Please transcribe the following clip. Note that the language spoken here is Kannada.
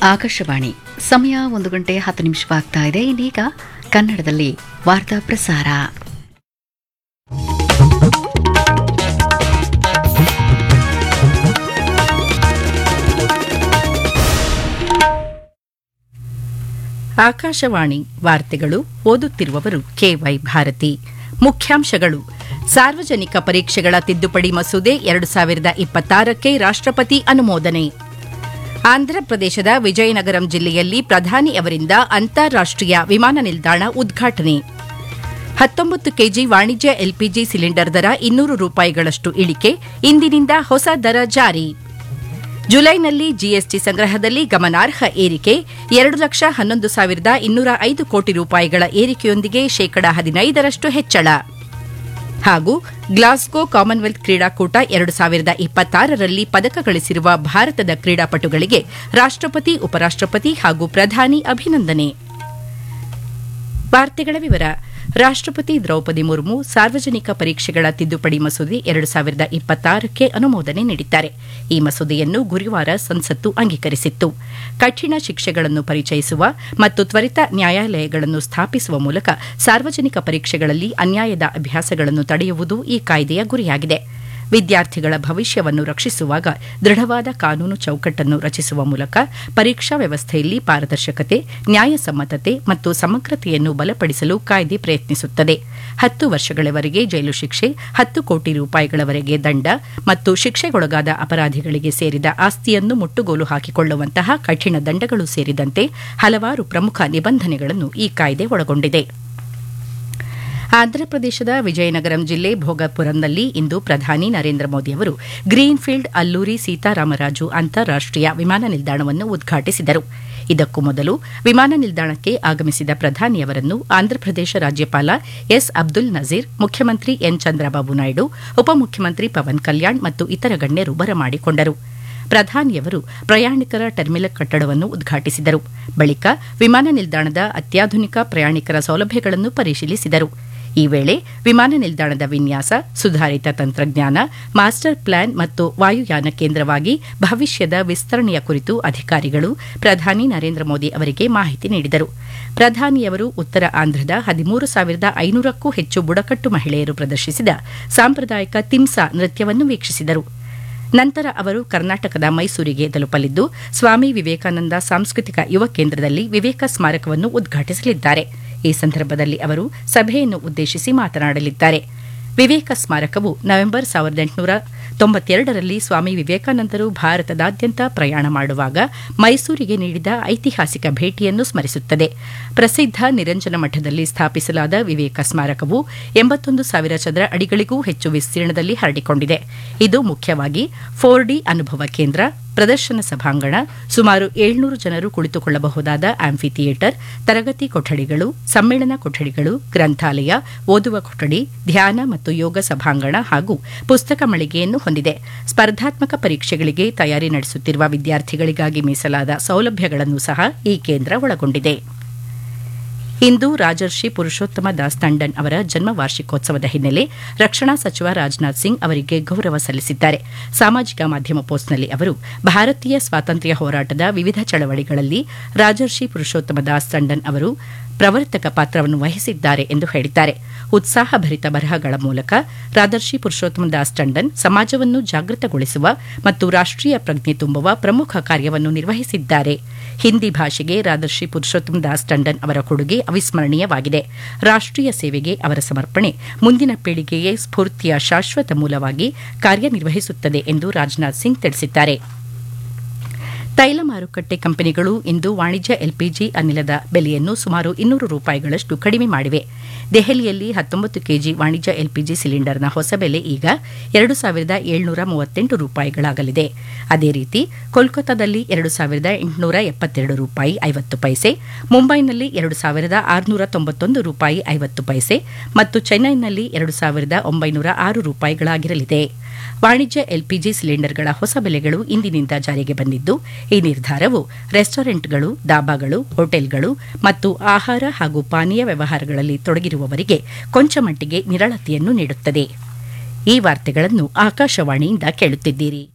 ಆಕಾಶವಾಣಿ ಸಮಯ ಒಂದು ಗಂಟೆ ಹತ್ತು ನಿಮಿಷವಾಗ್ತಾ ಇದೆ ಇನ್ನೀಗ ಕನ್ನಡದಲ್ಲಿ ವಾರ್ತಾ ಪ್ರಸಾರ ಆಕಾಶವಾಣಿ ವಾರ್ತೆಗಳು ಓದುತ್ತಿರುವವರು ಕೆವೈ ಭಾರತಿ ಮುಖ್ಯಾಂಶಗಳು ಸಾರ್ವಜನಿಕ ಪರೀಕ್ಷೆಗಳ ತಿದ್ದುಪಡಿ ಮಸೂದೆ ಎರಡು ಸಾವಿರದ ಇಪ್ಪತ್ತಾರಕ್ಕೆ ರಾಷ್ಟ್ರಪತಿ ಅನುಮೋದನೆ ಆಂಧ್ರಪ್ರದೇಶದ ವಿಜಯನಗರಂ ಜಿಲ್ಲೆಯಲ್ಲಿ ಪ್ರಧಾನಿ ಅವರಿಂದ ಅಂತಾರಾಷ್ಟೀಯ ವಿಮಾನ ನಿಲ್ದಾಣ ಉದ್ಘಾಟನೆ ಹತ್ತೊಂಬತ್ತು ಕೆಜಿ ವಾಣಿಜ್ಯ ಎಲ್ಪಿಜಿ ಸಿಲಿಂಡರ್ ದರ ಇನ್ನೂರು ರೂಪಾಯಿಗಳಷ್ಟು ಇಳಿಕೆ ಇಂದಿನಿಂದ ಹೊಸ ದರ ಜಾರಿ ಜುಲೈನಲ್ಲಿ ಜಿಎಸ್ಟಿ ಸಂಗ್ರಹದಲ್ಲಿ ಗಮನಾರ್ಹ ಏರಿಕೆ ಎರಡು ಲಕ್ಷ ಹನ್ನೊಂದು ಸಾವಿರದ ಇನ್ನೂರ ಐದು ಕೋಟಿ ರೂಪಾಯಿಗಳ ಏರಿಕೆಯೊಂದಿಗೆ ಶೇಕಡ ಹದಿನೈದರಷ್ಟು ಹೆಚ್ಚಳ ಹಾಗೂ ಗ್ಲಾಸ್ಗೋ ಕಾಮನ್ವೆಲ್ತ್ ಕ್ರೀಡಾಕೂಟ ಎರಡು ಸಾವಿರದ ಇಪ್ಪತ್ತಾರರಲ್ಲಿ ಪದಕ ಗಳಿಸಿರುವ ಭಾರತದ ಕ್ರೀಡಾಪಟುಗಳಿಗೆ ರಾಷ್ಟ್ರಪತಿ ಉಪರಾಷ್ಟ್ರಪತಿ ಹಾಗೂ ಪ್ರಧಾನಿ ಅಭಿನಂದನೆ ವಾರ್ತೆಗಳ ವಿವರ ರಾಷ್ಟ್ರಪತಿ ದ್ರೌಪದಿ ಮುರ್ಮು ಸಾರ್ವಜನಿಕ ಪರೀಕ್ಷೆಗಳ ತಿದ್ದುಪಡಿ ಮಸೂದೆ ಎರಡು ಸಾವಿರದ ಇಪ್ಪತ್ತಾರಕ್ಕೆ ಅನುಮೋದನೆ ನೀಡಿದ್ದಾರೆ ಈ ಮಸೂದೆಯನ್ನು ಗುರುವಾರ ಸಂಸತ್ತು ಅಂಗೀಕರಿಸಿತ್ತು ಕಠಿಣ ಶಿಕ್ಷೆಗಳನ್ನು ಪರಿಚಯಿಸುವ ಮತ್ತು ತ್ವರಿತ ನ್ಯಾಯಾಲಯಗಳನ್ನು ಸ್ಥಾಪಿಸುವ ಮೂಲಕ ಸಾರ್ವಜನಿಕ ಪರೀಕ್ಷೆಗಳಲ್ಲಿ ಅನ್ಯಾಯದ ಅಭ್ಯಾಸಗಳನ್ನು ತಡೆಯುವುದು ಈ ಕಾಯ್ದೆಯ ಗುರಿಯಾಗಿದೆ ವಿದ್ಯಾರ್ಥಿಗಳ ಭವಿಷ್ಯವನ್ನು ರಕ್ಷಿಸುವಾಗ ದೃಢವಾದ ಕಾನೂನು ಚೌಕಟ್ಟನ್ನು ರಚಿಸುವ ಮೂಲಕ ಪರೀಕ್ಷಾ ವ್ಯವಸ್ಥೆಯಲ್ಲಿ ಪಾರದರ್ಶಕತೆ ನ್ಯಾಯಸಮ್ಮತತೆ ಮತ್ತು ಸಮಗ್ರತೆಯನ್ನು ಬಲಪಡಿಸಲು ಕಾಯ್ದೆ ಪ್ರಯತ್ನಿಸುತ್ತದೆ ಹತ್ತು ವರ್ಷಗಳವರೆಗೆ ಜೈಲು ಶಿಕ್ಷೆ ಹತ್ತು ಕೋಟಿ ರೂಪಾಯಿಗಳವರೆಗೆ ದಂಡ ಮತ್ತು ಶಿಕ್ಷೆಗೊಳಗಾದ ಅಪರಾಧಿಗಳಿಗೆ ಸೇರಿದ ಆಸ್ತಿಯನ್ನು ಮುಟ್ಟುಗೋಲು ಹಾಕಿಕೊಳ್ಳುವಂತಹ ಕಠಿಣ ದಂಡಗಳು ಸೇರಿದಂತೆ ಹಲವಾರು ಪ್ರಮುಖ ನಿಬಂಧನೆಗಳನ್ನು ಈ ಕಾಯ್ದೆ ಒಳಗೊಂಡಿದೆ ಆಂಧ್ರಪ್ರದೇಶದ ವಿಜಯನಗರಂ ಜಿಲ್ಲೆ ಭೋಗಪುರಂನಲ್ಲಿ ಇಂದು ಪ್ರಧಾನಿ ನರೇಂದ್ರ ಮೋದಿ ಅವರು ಗ್ರೀನ್ಫೀಲ್ಡ್ ಅಲ್ಲೂರಿ ಸೀತಾರಾಮರಾಜು ಅಂತಾರಾಷ್ಟೀಯ ವಿಮಾನ ನಿಲ್ದಾಣವನ್ನು ಉದ್ಘಾಟಿಸಿದರು ಇದಕ್ಕೂ ಮೊದಲು ವಿಮಾನ ನಿಲ್ದಾಣಕ್ಕೆ ಆಗಮಿಸಿದ ಪ್ರಧಾನಿಯವರನ್ನು ಆಂಧ್ರಪ್ರದೇಶ ರಾಜ್ಯಪಾಲ ಎಸ್ ಅಬ್ದುಲ್ ನಜೀರ್ ಮುಖ್ಯಮಂತ್ರಿ ಎನ್ ಚಂದ್ರಬಾಬು ನಾಯ್ಡು ಉಪಮುಖ್ಯಮಂತ್ರಿ ಪವನ್ ಕಲ್ಯಾಣ್ ಮತ್ತು ಇತರ ಗಣ್ಯರು ಬರಮಾಡಿಕೊಂಡರು ಪ್ರಧಾನಿಯವರು ಪ್ರಯಾಣಿಕರ ಟರ್ಮಿನಲ್ ಕಟ್ಟಡವನ್ನು ಉದ್ಘಾಟಿಸಿದರು ಬಳಿಕ ವಿಮಾನ ನಿಲ್ದಾಣದ ಅತ್ಯಾಧುನಿಕ ಪ್ರಯಾಣಿಕರ ಸೌಲಭ್ಯಗಳನ್ನು ಪರಿಶೀಲಿಸಿದರು ಈ ವೇಳೆ ವಿಮಾನ ನಿಲ್ದಾಣದ ವಿನ್ಯಾಸ ಸುಧಾರಿತ ತಂತ್ರಜ್ಞಾನ ಮಾಸ್ಟರ್ ಪ್ಲಾನ್ ಮತ್ತು ವಾಯುಯಾನ ಕೇಂದ್ರವಾಗಿ ಭವಿಷ್ಯದ ವಿಸ್ತರಣೆಯ ಕುರಿತು ಅಧಿಕಾರಿಗಳು ಪ್ರಧಾನಿ ನರೇಂದ್ರ ಮೋದಿ ಅವರಿಗೆ ಮಾಹಿತಿ ನೀಡಿದರು ಪ್ರಧಾನಿಯವರು ಉತ್ತರ ಆಂಧ್ರದ ಹದಿಮೂರು ಸಾವಿರದ ಐನೂರಕ್ಕೂ ಹೆಚ್ಚು ಬುಡಕಟ್ಟು ಮಹಿಳೆಯರು ಪ್ರದರ್ಶಿಸಿದ ಸಾಂಪ್ರದಾಯಿಕ ತಿಮ್ಸಾ ನೃತ್ಯವನ್ನು ವೀಕ್ಷಿಸಿದರು ನಂತರ ಅವರು ಕರ್ನಾಟಕದ ಮೈಸೂರಿಗೆ ತಲುಪಲಿದ್ದು ಸ್ವಾಮಿ ವಿವೇಕಾನಂದ ಸಾಂಸ್ಕೃತಿಕ ಯುವ ಕೇಂದ್ರದಲ್ಲಿ ವಿವೇಕ ಸ್ಮಾರಕವನ್ನು ಉದ್ಘಾಟಿಸಲಿದ್ದಾರೆ ಈ ಸಂದರ್ಭದಲ್ಲಿ ಅವರು ಸಭೆಯನ್ನು ಉದ್ದೇಶಿಸಿ ಮಾತನಾಡಲಿದ್ದಾರೆ ವಿವೇಕ ಸ್ಮಾರಕವು ನವೆಂಬರ್ ಸಾವಿರದ ಎಂಟುನೂರ ತೊಂಬತ್ತೆರಡರಲ್ಲಿ ಸ್ವಾಮಿ ವಿವೇಕಾನಂದರು ಭಾರತದಾದ್ಯಂತ ಪ್ರಯಾಣ ಮಾಡುವಾಗ ಮೈಸೂರಿಗೆ ನೀಡಿದ ಐತಿಹಾಸಿಕ ಭೇಟಿಯನ್ನು ಸ್ಮರಿಸುತ್ತದೆ ಪ್ರಸಿದ್ಧ ನಿರಂಜನ ಮಠದಲ್ಲಿ ಸ್ಥಾಪಿಸಲಾದ ವಿವೇಕ ಸ್ಮಾರಕವು ಎಂಬತ್ತೊಂದು ಸಾವಿರ ಚದರ ಅಡಿಗಳಿಗೂ ಹೆಚ್ಚು ವಿಸ್ತೀರ್ಣದಲ್ಲಿ ಹರಡಿಕೊಂಡಿದೆ ಇದು ಮುಖ್ಯವಾಗಿ ಫೋರ್ ಡಿ ಅನುಭವ ಕೇಂದ್ರ ಪ್ರದರ್ಶನ ಸಭಾಂಗಣ ಸುಮಾರು ಏಳ್ನೂರು ಜನರು ಕುಳಿತುಕೊಳ್ಳಬಹುದಾದ ಆಂಫಿ ಥಿಯೇಟರ್ ತರಗತಿ ಕೊಠಡಿಗಳು ಸಮ್ಮೇಳನ ಕೊಠಡಿಗಳು ಗ್ರಂಥಾಲಯ ಓದುವ ಕೊಠಡಿ ಧ್ಯಾನ ಮತ್ತು ಯೋಗ ಸಭಾಂಗಣ ಹಾಗೂ ಪುಸ್ತಕ ಮಳಿಗೆಯನ್ನು ಹೊಂದಿದೆ ಸ್ಪರ್ಧಾತ್ಮಕ ಪರೀಕ್ಷೆಗಳಿಗೆ ತಯಾರಿ ನಡೆಸುತ್ತಿರುವ ವಿದ್ಯಾರ್ಥಿಗಳಿಗಾಗಿ ಮೀಸಲಾದ ಸೌಲಭ್ಯಗಳನ್ನು ಸಹ ಈ ಕೇಂದ್ರ ಒಳಗೊಂಡಿದೆ ಇಂದು ರಾಜರ್ಷಿ ಪುರುಷೋತ್ತಮ ದಾಸ್ ತಂಡನ್ ಅವರ ಜನ್ಮ ವಾರ್ಷಿಕೋತ್ಸವದ ಹಿನ್ನೆಲೆ ರಕ್ಷಣಾ ಸಚಿವ ರಾಜನಾಥ್ ಸಿಂಗ್ ಅವರಿಗೆ ಗೌರವ ಸಲ್ಲಿಸಿದ್ದಾರೆ ಸಾಮಾಜಿಕ ಮಾಧ್ಯಮ ಪೋಸ್ಟ್ನಲ್ಲಿ ಅವರು ಭಾರತೀಯ ಸ್ವಾತಂತ್ರ್ಯ ಹೋರಾಟದ ವಿವಿಧ ಚಳವಳಿಗಳಲ್ಲಿ ರಾಜರ್ಷಿ ಪುರುಷೋತ್ತಮ ದಾಸ್ ತಂಡನ್ ಅವರು ಪ್ರವರ್ತಕ ಪಾತ್ರವನ್ನು ವಹಿಸಿದ್ದಾರೆ ಎಂದು ಹೇಳಿದ್ದಾರೆ ಉತ್ಸಾಹಭರಿತ ಬರಹಗಳ ಮೂಲಕ ರಾಜರ್ಷಿ ಪುರುಷೋತ್ತಮ ದಾಸ್ ಟಂಡನ್ ಸಮಾಜವನ್ನು ಜಾಗೃತಗೊಳಿಸುವ ಮತ್ತು ರಾಷ್ಟೀಯ ಪ್ರಜ್ಞೆ ತುಂಬುವ ಪ್ರಮುಖ ಕಾರ್ಯವನ್ನು ನಿರ್ವಹಿಸಿದ್ದಾರೆ ಹಿಂದಿ ಭಾಷೆಗೆ ರಾಜರ್ಷಿ ಪುರುಷೋತ್ತಮ ದಾಸ್ ಟಂಡನ್ ಅವರ ಕೊಡುಗೆ ಅವಿಸ್ಮರಣೀಯವಾಗಿದೆ ರಾಷ್ಟೀಯ ಸೇವೆಗೆ ಅವರ ಸಮರ್ಪಣೆ ಮುಂದಿನ ಪೀಳಿಗೆಗೆ ಸ್ಫೂರ್ತಿಯ ಶಾಶ್ವತ ಮೂಲವಾಗಿ ಕಾರ್ಯನಿರ್ವಹಿಸುತ್ತದೆ ಎಂದು ರಾಜನಾಥ್ ಸಿಂಗ್ ತಿಳಿಸಿದ್ದಾರೆ ತೈಲ ಮಾರುಕಟ್ಟೆ ಕಂಪನಿಗಳು ಇಂದು ವಾಣಿಜ್ಯ ಎಲ್ಪಿಜಿ ಅನಿಲದ ಬೆಲೆಯನ್ನು ಸುಮಾರು ಇನ್ನೂರು ರೂಪಾಯಿಗಳಷ್ಟು ಕಡಿಮೆ ಮಾಡಿವೆ ದೆಹಲಿಯಲ್ಲಿ ಹತ್ತೊಂಬತ್ತು ಕೆಜಿ ವಾಣಿಜ್ಯ ಎಲ್ಪಿಜಿ ಸಿಲಿಂಡರ್ನ ಹೊಸ ಬೆಲೆ ಈಗ ಎರಡು ಸಾವಿರದ ಏಳ್ನೂರ ಮೂವತ್ತೆಂಟು ರೂಪಾಯಿಗಳಾಗಲಿದೆ ಅದೇ ರೀತಿ ಕೋಲ್ಕತ್ತಾದಲ್ಲಿ ಎರಡು ಸಾವಿರದ ಎಂಟುನೂರ ಎಪ್ಪತ್ತೆರಡು ರೂಪಾಯಿ ಐವತ್ತು ಪೈಸೆ ಮುಂಬೈನಲ್ಲಿ ಎರಡು ಸಾವಿರದ ಆರುನೂರ ತೊಂಬತ್ತೊಂದು ರೂಪಾಯಿ ಐವತ್ತು ಪೈಸೆ ಮತ್ತು ಚೆನ್ನೈನಲ್ಲಿ ಎರಡು ಸಾವಿರದ ಒಂಬೈನೂರ ಆರು ರೂಪಾಯಿಗಳಾಗಿರಲಿದೆ ವಾಣಿಜ್ಯ ಎಲ್ಪಿಜಿ ಸಿಲಿಂಡರ್ಗಳ ಹೊಸ ಬೆಲೆಗಳು ಇಂದಿನಿಂದ ಜಾರಿಗೆ ಬಂದಿದ್ದು ಈ ನಿರ್ಧಾರವು ರೆಸ್ಟೋರೆಂಟ್ಗಳು ಡಾಬಾಗಳು ಹೋಟೆಲ್ಗಳು ಮತ್ತು ಆಹಾರ ಹಾಗೂ ಪಾನೀಯ ವ್ಯವಹಾರಗಳಲ್ಲಿ ತೊಡಗಿರುವವರಿಗೆ ಕೊಂಚ ಮಟ್ಟಿಗೆ ನಿರಳತೆಯನ್ನು ನೀಡುತ್ತದೆ ಈ ವಾರ್ತೆಗಳನ್ನು ಆಕಾಶವಾಣಿಯಿಂದ ಕೇಳುತ್ತಿದ್ದೀರಿ